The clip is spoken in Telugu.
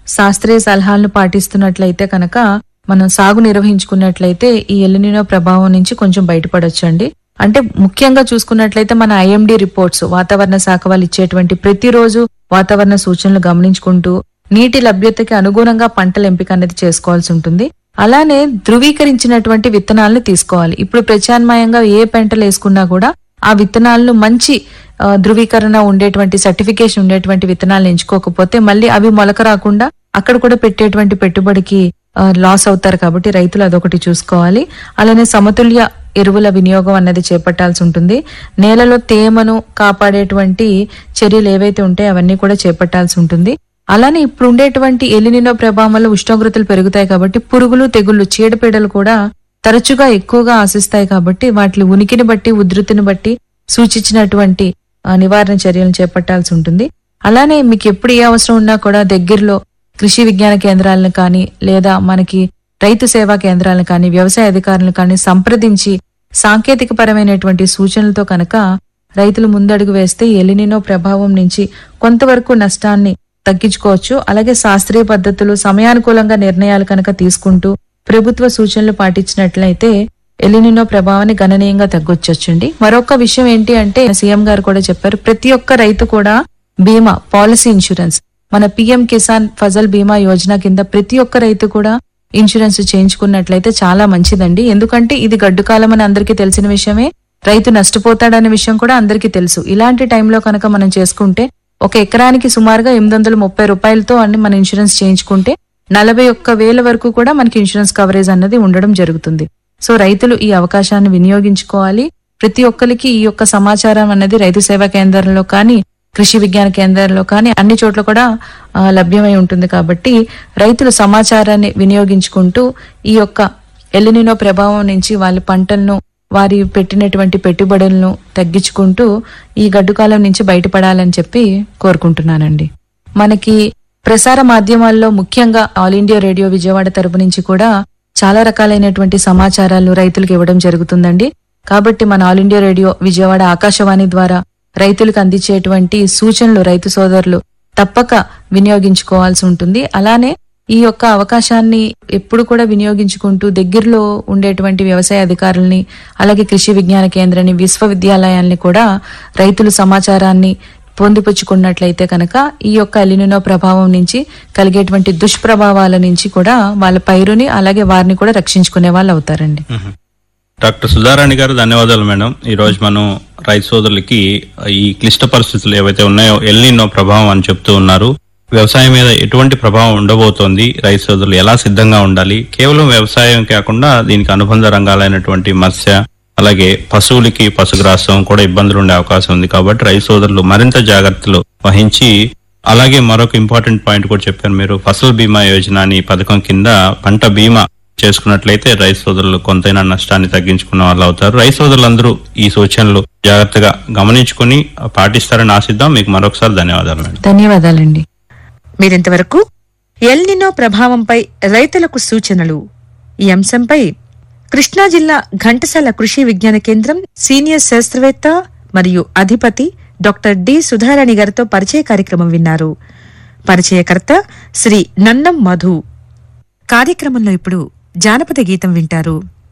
శాస్త్రీయ సలహాలను పాటిస్తున్నట్లయితే కనుక మనం సాగు నిర్వహించుకున్నట్లయితే ఈ ఎలినినో ప్రభావం నుంచి కొంచెం బయటపడొచ్చండి అంటే ముఖ్యంగా చూసుకున్నట్లయితే మన ఐఎండి రిపోర్ట్స్ వాతావరణ శాఖ వాళ్ళు ఇచ్చేటువంటి ప్రతిరోజు వాతావరణ సూచనలు గమనించుకుంటూ నీటి లభ్యతకి అనుగుణంగా పంటల ఎంపిక అనేది చేసుకోవాల్సి ఉంటుంది అలానే ధృవీకరించినటువంటి విత్తనాలను తీసుకోవాలి ఇప్పుడు ప్రత్యామ్నాయంగా ఏ పంటలు వేసుకున్నా కూడా ఆ విత్తనాలను మంచి ఆ, ధృవీకరణ ఉండేటువంటి సర్టిఫికేషన్ ఉండేటువంటి విత్తనాలను ఎంచుకోకపోతే మళ్ళీ అవి మొలక రాకుండా అక్కడ కూడా పెట్టేటువంటి పెట్టుబడికి ఆ, లాస్ అవుతారు కాబట్టి రైతులు అదొకటి చూసుకోవాలి అలానే సమతుల్య ఎరువుల వినియోగం అన్నది చేపట్టాల్సి ఉంటుంది నేలలో తేమను కాపాడేటువంటి చర్యలు ఏవైతే ఉంటాయో అవన్నీ కూడా చేపట్టాల్సి ఉంటుంది అలానే ఇప్పుడు ఉండేటువంటి ఎలినినో ప్రభావం వల్ల ఉష్ణోగ్రతలు పెరుగుతాయి కాబట్టి పురుగులు తెగుళ్ళు చీడపీడలు కూడా తరచుగా ఎక్కువగా ఆశిస్తాయి కాబట్టి వాటి ఉనికిని బట్టి ఉధృతిని బట్టి సూచించినటువంటి ఆ, నివారణ చర్యలను చేపట్టాల్సి ఉంటుంది అలానే మీకు ఎప్పుడు ఏ అవసరం ఉన్నా కూడా దగ్గరలో కృషి విజ్ఞాన కేంద్రాలను కానీ లేదా మనకి రైతు సేవా కేంద్రాలను కానీ వ్యవసాయ అధికారులను కానీ సంప్రదించి సాంకేతిక పరమైనటువంటి సూచనలతో కనుక రైతులు ముందడుగు వేస్తే ఎలినినో ప్రభావం నుంచి కొంతవరకు నష్టాన్ని తగ్గించుకోవచ్చు అలాగే శాస్త్రీయ పద్ధతులు సమయానుకూలంగా నిర్ణయాలు కనుక తీసుకుంటూ ప్రభుత్వ సూచనలు పాటించినట్లయితే ఎలినినో ప్రభావాన్ని గణనీయంగా తగ్గొచ్చండి మరొక విషయం ఏంటి అంటే సీఎం గారు కూడా చెప్పారు ప్రతి ఒక్క రైతు కూడా బీమా పాలసీ ఇన్సూరెన్స్ మన పిఎం కిసాన్ ఫజల్ బీమా యోజన కింద ప్రతి ఒక్క రైతు కూడా ఇన్సూరెన్స్ చేయించుకున్నట్లయితే చాలా మంచిదండి ఎందుకంటే ఇది గడ్డు కాలం అని అందరికీ తెలిసిన విషయమే రైతు నష్టపోతాడనే విషయం కూడా అందరికీ తెలుసు ఇలాంటి టైంలో కనుక మనం చేసుకుంటే ఒక ఎకరానికి సుమారుగా ఎనిమిది వందల ముప్పై రూపాయలతో అన్ని మన ఇన్సూరెన్స్ చేయించుకుంటే నలభై ఒక్క వేల వరకు కూడా మనకి ఇన్సూరెన్స్ కవరేజ్ అన్నది ఉండడం జరుగుతుంది సో రైతులు ఈ అవకాశాన్ని వినియోగించుకోవాలి ప్రతి ఒక్కరికి ఈ యొక్క సమాచారం అన్నది రైతు సేవా కేంద్రంలో కానీ కృషి విజ్ఞాన కేంద్రాల్లో కానీ అన్ని చోట్ల కూడా ఆ, లభ్యమై ఉంటుంది కాబట్టి రైతులు సమాచారాన్ని వినియోగించుకుంటూ ఈ యొక్క ఎల్లినినో ప్రభావం నుంచి వాళ్ళ పంటలను వారి పెట్టినటువంటి పెట్టుబడులను తగ్గించుకుంటూ ఈ గడ్డుకాలం నుంచి బయటపడాలని చెప్పి కోరుకుంటున్నానండి మనకి ప్రసార మాధ్యమాల్లో ముఖ్యంగా ఆల్ ఇండియా రేడియో విజయవాడ తరపు నుంచి కూడా చాలా రకాలైనటువంటి సమాచారాలు రైతులకు ఇవ్వడం జరుగుతుందండి కాబట్టి మన All India Radio Vijayawada Akashvani ద్వారా రైతులకు అందించేటువంటి సూచనలు రైతు సోదరులు తప్పక వినియోగించుకోవాల్సి ఉంటుంది అలానే ఈ యొక్క అవకాశాన్ని ఎప్పుడు కూడా వినియోగించుకుంటూ దగ్గరలో ఉండేటువంటి వ్యవసాయ అధికారుల్ని అలాగే కృషి విజ్ఞాన కేంద్రాన్ని విశ్వవిద్యాలయాల్ని కూడా రైతులు సమాచారాన్ని పొందిపుచ్చుకున్నట్లయితే కనుక ఈ యొక్క ఎలినినో ప్రభావం నుంచి కలిగేటువంటి దుష్ప్రభావాల నుంచి కూడా వాళ్ళ పైరుని అలాగే వారిని కూడా రక్షించుకునే వాళ్ళు అవుతారండి డాక్టర్ సుధారాణి గారు ధన్యవాదాలు మేడం ఈ రోజు మనం రైతు సోదరులకి ఈ క్లిష్ట పరిస్థితులు ఏవైతే ఉన్నాయో ఎల్నినో ప్రభావం అని చెప్తూ ఉన్నారు వ్యవసాయం మీద ఎటువంటి ప్రభావం ఉండబోతోంది రైతు సోదరులు ఎలా సిద్ధంగా ఉండాలి కేవలం వ్యవసాయం కాకుండా దీనికి అనుబంధ రంగాలైనటువంటి మత్స్య అలాగే పశువులకి పశుగ్రాసం కూడా ఇబ్బందులు ఉండే అవకాశం ఉంది కాబట్టి రైతు సోదరులు మరింత జాగ్రత్తలు వహించి అలాగే మరొక ఇంపార్టెంట్ పాయింట్ కూడా చెప్పారు మీరు ఫసల్ బీమా యోజన అని ఈ పథకం కింద పంట బీమా చేసుకున్నట్లయితే రైతు సోదరులు కొంతైనా నష్టాన్ని తగ్గించుకున్న వాళ్ళు అవుతారు రైతు సోదరులందరూ ఈ సూచనలు జాగ్రత్తగా గమనించుకుని పాటిస్తారని ఆశిద్దాం మీకు మరొకసారి ధన్యవాదాలు మేడం ధన్యవాదాలండి మీరింతవరకు ఎల్నినో ప్రభావంపై రైతులకు సూచనలు ఈ అంశంపై కృష్ణా జిల్లా ఘంటసాల కృషి విజ్ఞాన కేంద్రం సీనియర్ శాస్త్రవేత్త మరియు అధిపతి డాక్టర్ డి సుధారాణి గారితో పరిచయ కార్యక్రమం విన్నారు పరిచయకర్త శ్రీ నన్నం మధు కార్యక్రమంలో ఇప్పుడు జానపద గీతం వింటారు